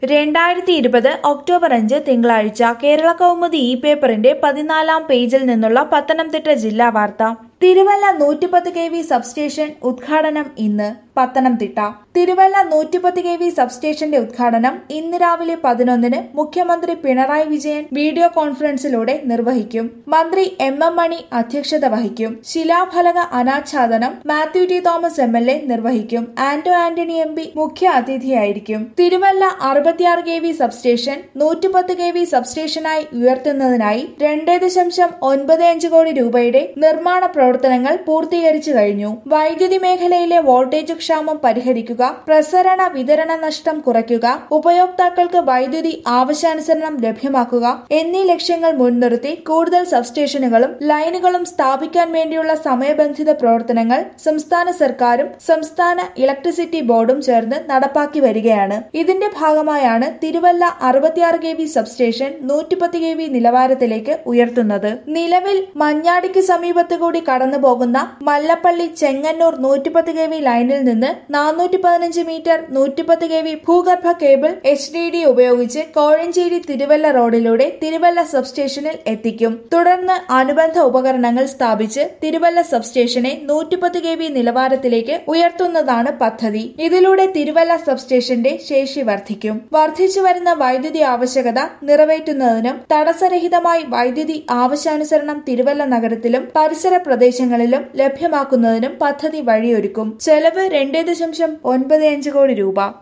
രണ്ടായിരത്തി ഇരുപത് ഒക്ടോബർ അഞ്ച് തിങ്കളാഴ്ച കേരള കൗമുദി ഇ പേപ്പറിന്റെ പതിനാലാം പേജിൽ നിന്നുള്ള പത്തനംതിട്ട ജില്ലാ വാർത്ത തിരുവല്ല നൂറ്റിപ്പത്ത് കെ വി സബ്സ്റ്റേഷൻ ഉദ്ഘാടനം ഇന്ന് പത്തനംതിട്ട തിരുവല്ല നൂറ്റിപ്പത്ത് കെ വി സബ്സ്റ്റേഷന്റെ ഉദ്ഘാടനം ഇന്ന് രാവിലെ പതിനൊന്നിന് മുഖ്യമന്ത്രി പിണറായി വിജയൻ വീഡിയോ കോൺഫറൻസിലൂടെ നിർവഹിക്കും മന്ത്രി എം എം മണി അധ്യക്ഷത വഹിക്കും ശിലാഫലക അനാച്ഛാദനം Mathew T Thomas M L A നിർവഹിക്കും ആന്റോ ആന്റണി എം പി മുഖ്യ അതിഥിയായിരിക്കും തിരുവല്ല അറുപത്തിയാറ് കെ വി സബ്സ്റ്റേഷൻ നൂറ്റിപ്പത്ത് കെ വി സബ്സ്റ്റേഷനായി ഉയർത്തുന്നതിനായി രണ്ട് ദശാംശം ഒൻപത് അഞ്ച് കോടി രൂപയുടെ നിർമ്മാണ പ്രവർത്തനങ്ങൾ പൂർത്തീകരിച്ചു കഴിഞ്ഞു വൈദ്യുതി മേഖലയിലെ വോൾട്ടേജ് ക്ഷാമം പരിഹരിക്കുക പ്രസരണ വിതരണ നഷ്ടം കുറയ്ക്കുക ഉപയോക്താക്കൾക്ക് വൈദ്യുതി ആവശ്യാനുസരണം ലഭ്യമാക്കുക എന്നീ ലക്ഷ്യങ്ങൾ മുൻനിർത്തി കൂടുതൽ സബ്സ്റ്റേഷനുകളും ലൈനുകളും സ്ഥാപിക്കാൻ വേണ്ടിയുള്ള സമയബന്ധിത പ്രവർത്തനങ്ങൾ സംസ്ഥാന സർക്കാരും സംസ്ഥാന ഇലക്ട്രിസിറ്റി ബോർഡും ചേർന്ന് നടപ്പാക്കി വരികയാണ് ഇതിന്റെ ഭാഗമായാണ് തിരുവല്ല അറുപത്തിയാറ് കെ വി സബ്സ്റ്റേഷൻ നൂറ്റിപ്പത്ത് കെ വി നിലവാരത്തിലേക്ക് ഉയർത്തുന്നത് നിലവിൽ മഞ്ഞാടിക്ക് സമീപത്ത് കൂടി കടന്നുപോകുന്ന മല്ലപ്പള്ളി ചെങ്ങന്നൂർ നൂറ്റിപ്പത്ത് കെ വി ലൈനിൽ നിന്ന് നാനൂറ്റി പതിനഞ്ച് മീറ്റർ നൂറ്റിപ്പത്ത് കെ വി ഭൂഗർഭ കേബിൾ എച്ച് ഡി ഡി ഉപയോഗിച്ച് കോഴഞ്ചേരി തിരുവല്ല റോഡിലൂടെ തിരുവല്ല സബ്സ്റ്റേഷനിൽ എത്തിക്കും തുടർന്ന് അനുബന്ധ ഉപകരണങ്ങൾ സ്ഥാപിച്ച് തിരുവല്ല സബ്സ്റ്റേഷനെ നൂറ്റിപ്പത്ത് കെ വി നിലവാരത്തിലേക്ക് ഉയർത്തുന്നതാണ് പദ്ധതി ഇതിലൂടെ തിരുവല്ല സബ്സ്റ്റേഷന്റെ ശേഷി വർദ്ധിക്കും വർദ്ധിച്ചു വരുന്ന വൈദ്യുതി ആവശ്യകത നിറവേറ്റുന്നതിനും തടസ്സരഹിതമായി വൈദ്യുതി ആവശ്യാനുസരണം തിരുവല്ല നഗരത്തിലും പരിസര പ്രദേശങ്ങളിലും ലഭ്യമാക്കുന്നതിനും പദ്ധതി വഴിയൊരുക്കും ചെലവ് രണ്ടേ ദശാംശം ഒൻപത് അഞ്ച് കോടി രൂപ